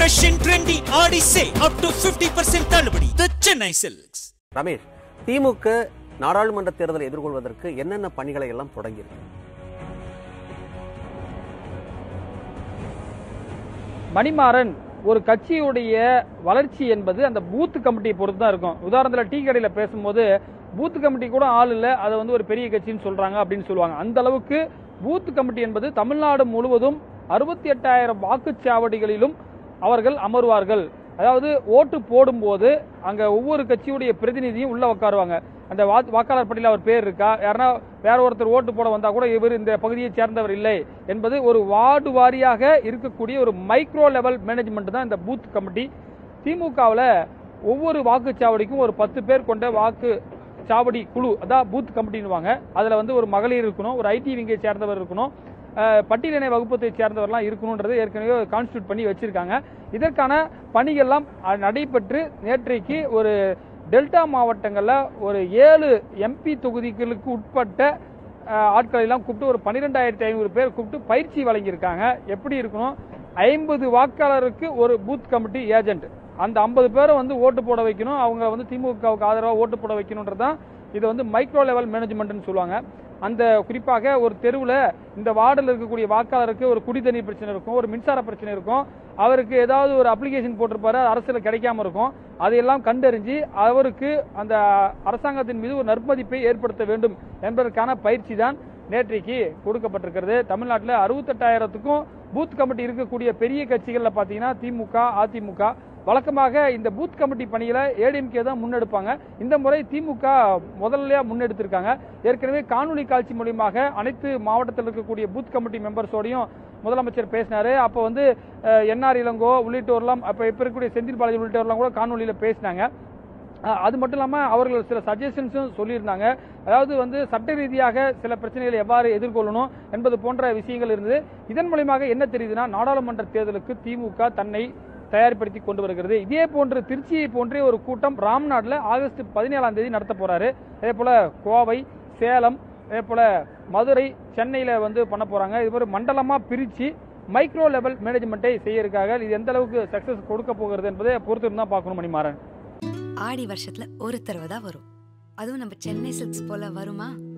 fresh and trendy ஆடி sale up to 50% தள்ளுபடி The Chennai Silks. Ramesh திமுக நாடாளுமன்ற தேர்தலை எதிர்கொள்வதற்கு என்னென்ன பணிகளை எல்லாம் தொடங்கியிருக்கு மணிமாறன் ஒரு கட்சியுடைய வளர்ச்சி என்பது அந்த பூத் கமிட்டியை பொறுத்து தான் இருக்கும் உதாரணத்தில் டீ கடையில் பேசும்போது பூத் கமிட்டி கூட ஆள் இல்லை அதை வந்து ஒரு பெரிய கட்சின்னு சொல்றாங்க அப்படின்னு சொல்லுவாங்க அந்த அளவுக்கு பூத் கமிட்டி என்பது தமிழ்நாடு முழுவதும் அறுபத்தி எட்டாயிரம் வாக்குச்சாவடிகளிலும் அவர்கள் அமர்வார்கள் அதாவது ஓட்டு போடும்போது அங்க ஒவ்வொரு கட்சியுடைய பிரதிநிதியும் உள்ள உட்காருவாங்க அந்த வா- வாக்காளர் பட்டியலில் அவர் பேர் இருக்கா யாருன்னா வேற ஒருத்தர் ஓட்டு போட வந்தா கூட இவர் இந்த பகுதியை சேர்ந்தவர் இல்லை என்பது ஒரு வார்டு வாரியாக இருக்கக்கூடிய ஒரு மைக்ரோ லெவல் மேனேஜ்மெண்ட் தான் இந்த பூத் கமிட்டி திமுகவில் ஒவ்வொரு வாக்குச்சாவடிக்கும் ஒரு பத்து பேர் கொண்ட வாக்கு சாவடி குழு அதான் பூத் கமிட்டின்னுவாங்க அதில் வந்து ஒரு மகளிர் இருக்கணும் ஒரு ஐடி விங்கை சேர்ந்தவர் இருக்கணும் அஹ், பட்டியலினை வகுப்பத்தை சேர்ந்தவர்லாம் இருக்கணுன்றது ஏற்கனவே கான்ஸ்டியூட் பண்ணி வச்சிருக்காங்க இதற்கான பணிகள்லாம் அஹ், நடைபெற்று நேற்றைக்கு ஒரு டெல்டா மாவட்டங்களில் ஒரு ஏழு எம்பி தொகுதிகளுக்கு உட்பட்ட அஹ், ஆட்களை எல்லாம் கூப்பிட்டு ஒரு பன்னிரெண்டாயிரத்தி ஐநூறு பேர் கூப்பிட்டு பயிற்சி வழங்கியிருக்காங்க எப்படி இருக்கணும் ஐம்பது வாக்காளருக்கு ஒரு பூத் கமிட்டி ஏஜென்ட் அந்த ஐம்பது பேரை வந்து ஓட்டு போட வைக்கணும் அவங்க வந்து திமுகவுக்கு ஆதரவாக ஓட்டு போட வைக்கணுன்றதான் இது வந்து மைக்ரோ லெவல் மேனேஜ்மெண்ட்னு சொல்லுவாங்க அந்த குறிப்பாக ஒரு தெருவில் இந்த வார்டில் இருக்கக்கூடிய வாக்காளருக்கு ஒரு குடிதண்ணீர் பிரச்சனை இருக்கும் ஒரு மின்சார பிரச்சனை இருக்கும் அவருக்கு ஏதாவது ஒரு அப்ளிகேஷன் போட்டிருப்பாரு அது அரசில் கிடைக்காம இருக்கும் அதையெல்லாம் கண்டறிஞ்சு அவருக்கு அந்த அரசாங்கத்தின் மீது ஒரு நற்பதிப்பை ஏற்படுத்த வேண்டும் என்பதற்கான பயிற்சி தான் நேற்றைக்கு கொடுக்கப்பட்டிருக்கிறது தமிழ்நாட்டில் அறுபத்தெட்டாயிரத்துக்கும் பூத் கமிட்டி இருக்கக்கூடிய பெரிய கட்சிகளில் பார்த்தீங்கன்னா திமுக அதிமுக வழக்கமாக இந்த பூத் கமிட்டி பணிகளை ஏடிஎம்கே தான் முன்னெடுப்பாங்க இந்த முறை திமுக முதல்லையா முன்னெடுத்திருக்காங்க ஏற்கனவே காணொலி காட்சி மூலியமாக அனைத்து மாவட்டத்தில் இருக்கக்கூடிய பூத் கமிட்டி மெம்பர்ஸோடையும் முதலமைச்சர் பேசினாரு அப்போ வந்து அஹ், என்ஆர் இளங்கோ உள்ளிட்டோர்லாம் அப்போ இப்போ இருக்கக்கூடிய செந்தில் பாலாஜி உள்ளிட்டோர்லாம் கூட காணொலியில் பேசினாங்க அஹ் அது மட்டும் இல்லாமல் அவர்கள் சில சஜஷன்ஸும் சொல்லியிருந்தாங்க அதாவது வந்து சட்ட ரீதியாக சில பிரச்சனைகளை எவ்வாறு எதிர்கொள்ளணும் என்பது போன்ற விஷயங்கள் இருந்தது இதன் மூலியமாக என்ன தெரியுதுன்னா நாடாளுமன்ற தேர்தலுக்கு திமுக தன்னை தயார்படுத்தி கொண்டு வருகிறது இதே போன்று திருச்சியை போன்றே ஒரு கூட்டம் ராம்நாட்டில் ஆகஸ்ட் பதினேழாம் தேதி நடத்த போறாரு அதே போல கோவை சேலம் அதே போல மதுரை சென்னையில வந்து பண்ண போறாங்க இது மாதிரி மண்டலமா பிரிச்சு மைக்ரோ லெவல் மேனேஜ்மெண்ட்டை செய்ய இருக்காங்க இது எந்த அளவுக்கு சக்சஸ் கொடுக்க போகிறது என்பதை பொறுத்து தான் பார்க்கணும் மணிமாறன் ஆடி வருஷத்துல ஒரு தடவை தான் வரும் அதுவும் நம்ம சென்னை சில்க்ஸ் போல வருமா